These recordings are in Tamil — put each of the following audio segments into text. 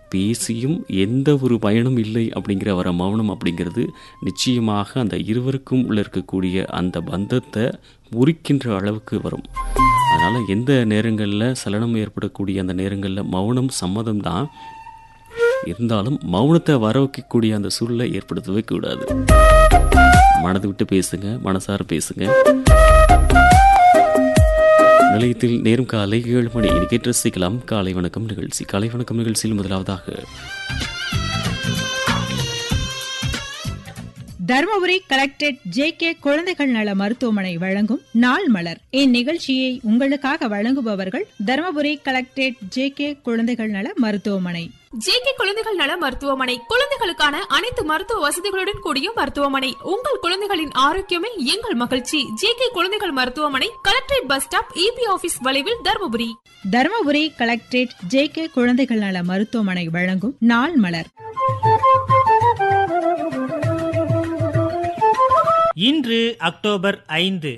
பேசியும் எந்த ஒரு பயனும் இல்லை அப்படிங்கிற வர மௌனம் அப்படிங்கிறது நிச்சயமாக அந்த இருவருக்கும் உள்ள இருக்கக்கூடிய அந்த பந்தத்தை முறிக்கின்ற அளவுக்கு வரும் அதனால் எந்த நேரங்களில் சலனம் ஏற்படக்கூடிய அந்த நேரங்களில் மௌனம் சம்மதம் தான் இருந்தாலும் மௌனத்தை வர வைக்கக்கூடிய அந்த சூழலை ஏற்படுத்தவே கூடாது மனது விட்டு பேசுங்க மனசார பேசுங்க நிலையத்தில் நேரம் காலை ஏழு மணி இது கேட்டு ரசிக்கலாம் காலை வணக்கம் நிகழ்ச்சி காலை வணக்கம் நிகழ்ச்சியில் முதலாவதாக தருமபுரி கலெக்டரேட் ஜே கே குழந்தைகள் நல மருத்துவமனை வழங்கும் நாள் மலர் இந்நிகழ்ச்சியை உங்களுக்காக வழங்குபவர்கள் தருமபுரி கலெக்டரேட் ஜே கே குழந்தைகள் நல மருத்துவமனை ஜேகே குழந்தைகள் நல மருத்துவமனை குழந்தைகளுக்கான அனைத்து மருத்துவ வசதிகளுடன் கூடிய மருத்துவமனை உங்கள் குழந்தைகளின் ஆரோக்கியமே எங்கள் மகிழ்ச்சி ஜேகே குழந்தைகள் மருத்துவமனை collectorate bus stop EB office வளைவில் Dharmapuri Dharmapuri collectorate J K குழந்தைகள் நல மருத்துவமனை வழங்கும் நாள் மலர் இன்று அக்டோபர் ஐந்து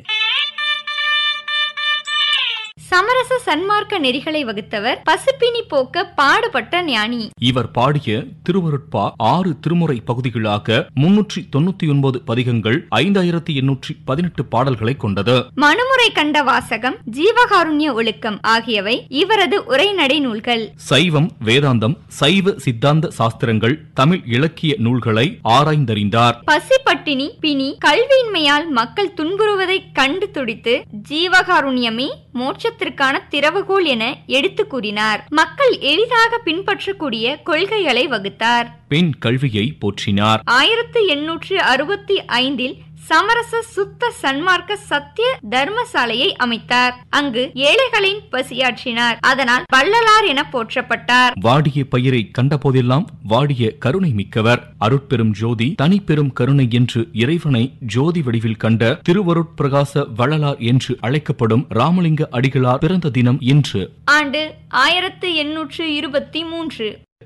சமரச சன்மார்க்க நெறிகளை வகுத்தவர் பசுப்பினி போக்க பாடுபட்ட ஞானி இவர் பாடிய திருவருட்பா ஆறு திருமுறை பகுதிகளாக முன்னூற்றி தொண்ணூத்தி ஒன்பது பதிகங்கள் ஐந்தாயிரத்தி எண்ணூற்றி பதினெட்டு பாடல்களை கொண்டது மனுமுறை கண்ட வாசகம் ஜீவகாருண்ய ஒழுக்கம் ஆகியவை இவரது உரைநடை நூல்கள் சைவம் வேதாந்தம் சைவ சித்தாந்த சாஸ்திரங்கள் தமிழ் இலக்கிய நூல்களை ஆராய்ந்தறிந்தார் பசி பட்டினி பிணி கல்வியின்மையால் மக்கள் துன்புறுவதை கண்டு துடித்து ஜீவகாருண்யமே மோட்சத்திற்கான திறவுகோல் என எடுத்து கூறினார் மக்கள் எளிதாக பின்பற்றக்கூடிய கொள்கைகளை வகுத்தார் பெண் கல்வியை போற்றினார் ஆயிரத்து எண்ணூற்று அறுபத்தி ஐந்தில் சமரச சுத்த சன்மார்க்க சத்திய தர்மசாலையை அமைத்தார் அங்கு ஏழைகளின் பசியாற்றினார் அதனால் வள்ளலார் என போற்றப்பட்டார் வாடிய பயிரை கண்டபோதெல்லாம் வாடிய கருணை மிக்கவர் அருட்பெரும் ஜோதி தனிப்பெரும் கருணை என்று இறைவனை ஜோதி வடிவில் கண்ட திருவருட்பிரகாச வள்ளலார் என்று அழைக்கப்படும் ராமலிங்க அடிகளார் பிறந்த தினம் இன்று ஆண்டு ஆயிரத்து எண்ணூற்று இருபத்தி மூன்று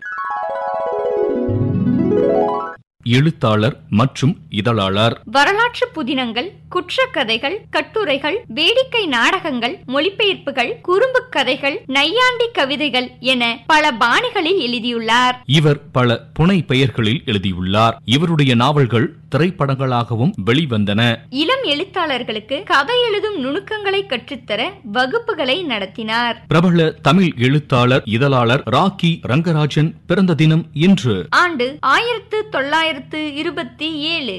எழுத்தாளர் மற்றும் இதழாளர் வரலாற்று புதினங்கள் குற்றக்கதைகள் கட்டுரைகள் வேடிக்கை நாடகங்கள் மொழிபெயர்ப்புகள் குறும்புக் கதைகள் நையாண்டி கவிதைகள் என பல பாணிகளில் எழுதியுள்ளார் இவர் பல புனை பெயர்களில் எழுதியுள்ளார் இவருடைய நாவல்கள் திரைப்படங்களாகவும் வெளிவந்தன இளம் எழுத்தாளர்களுக்கு கதை எழுதும் நுணுக்கங்களை கற்றுத்தர வகுப்புகளை நடத்தினார் பிரபல தமிழ் எழுத்தாளர் இதழாளர் ராக்கி ரங்கராஜன் பிறந்த தினம் இன்று ஆண்டு ஆயிரத்து தொள்ளாயிரத்து இருபத்தி ஏழு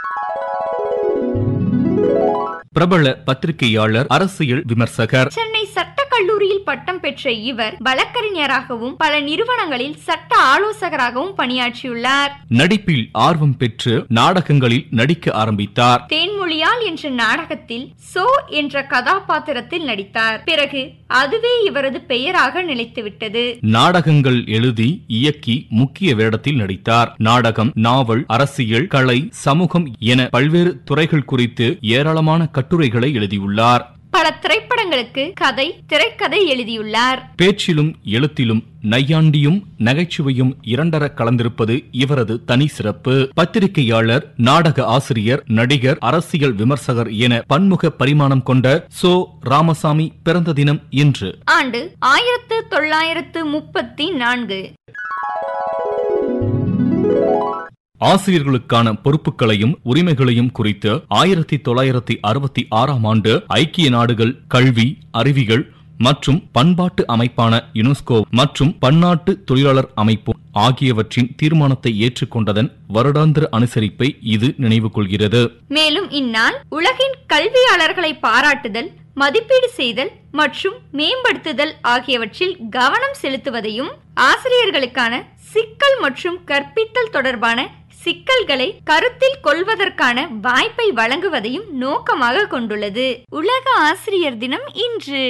பிரபல பத்திரிகையாளர் அரசியல் விமர்சகர் சென்னை சட்ட கல்லூரியில் பட்டம் பெற்ற இவர் வழக்கறிஞராகவும் பல நிறுவனங்களில் சட்ட ஆலோசகராகவும் பணியாற்றியுள்ளார் நடிப்பில் ஆர்வம் பெற்று நாடகங்களில் நடிக்க ஆரம்பித்தார் தேன்மொழியால் என்ற நாடகத்தில் சோ என்ற கதாபாத்திரத்தில் நடித்தார் பிறகு அதுவே இவரது பெயராக நிலைத்துவிட்டது நாடகங்கள் எழுதி இயக்கி முக்கிய வேடத்தில் நடித்தார் நாடகம் நாவல் அரசியல் கலை சமூகம் என பல்வேறு துறைகள் குறித்து ஏராளமான கட்டுரைகளை எழுதியுள்ளார் பல திரைப்படங்களுக்கு கதை திரைக்கதை எழுதியுள்ளார் பேச்சிலும் எழுத்திலும் நையாண்டியும் நகைச்சுவையும் இரண்டர கலந்திருப்பது இவரது தனி சிறப்பு பத்திரிகையாளர் நாடக ஆசிரியர் நடிகர் அரசியல் விமர்சகர் என பன்முக பரிமாணம் கொண்ட சோ ராமசாமி பிறந்த தினம் இன்று ஆண்டு ஆயிரத்து தொள்ளாயிரத்து முப்பத்தி நான்கு ஆசிரியர்களுக்கான பொறுப்புகளையும் உரிமைகளையும் குறித்து ஆயிரத்தி தொள்ளாயிரத்தி அறுபத்தி ஆறாம் ஆண்டு ஐக்கிய நாடுகள் கல்வி அறிவியல் மற்றும் பண்பாட்டு அமைப்பான யுனெஸ்கோ மற்றும் பன்னாட்டு தொழிலாளர் அமைப்பு ஆகியவற்றின் தீர்மானத்தை ஏற்றுக்கொண்டதன் வருடாந்திர அனுசரிப்பை இது நினைவு கொள்கிறது மேலும் இந்நாள் உலகின் கல்வியாளர்களை பாராட்டுதல் மதிப்பீடு செய்தல் மற்றும் மேம்படுத்துதல் ஆகியவற்றில் கவனம் செலுத்துவதையும் ஆசிரியர்களுக்கான சிக்கல் மற்றும் கற்பித்தல் தொடர்பான சிக்கல்களை கருத்தில் கொள்வதற்கான வாய்ப்பை வழங்குவதையும் நோக்கமாக கொண்டுள்ளது உலக ஆசிரியர் தினம் இன்று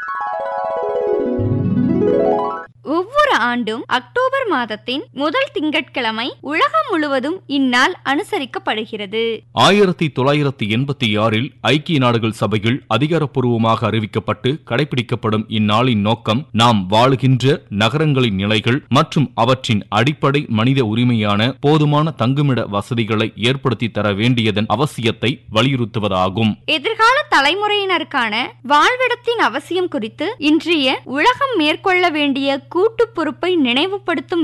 ஒவ்வொரு ஆண்டும் அக்டோபர் மாதத்தின் முதல் திங்கட்கிழமை உலகம் முழுவதும் இந்நாள் அனுசரிக்கப்படுகிறது ஆயிரத்தி தொள்ளாயிரத்தி எண்பத்தி ஆறில் ஐக்கிய நாடுகள் சபையில் அதிகாரப்பூர்வமாக அறிவிக்கப்பட்டு கடைபிடிக்கப்படும் இந்நாளின் நோக்கம் நாம் வாழுகின்ற நகரங்களின் நிலைகள் மற்றும் அவற்றின் அடிப்படை மனித உரிமையான போதுமான தங்குமிட வசதிகளை ஏற்படுத்தி தர வேண்டியதன் அவசியத்தை வலியுறுத்துவதாகும் எதிர்கால தலைமுறையினருக்கான வாழ்விடத்தின் அவசியம் குறித்து இன்றைய உலகம் மேற்கொள்ள வேண்டிய கூட்டு பொறுப்பை நினைவுபடுத்தும்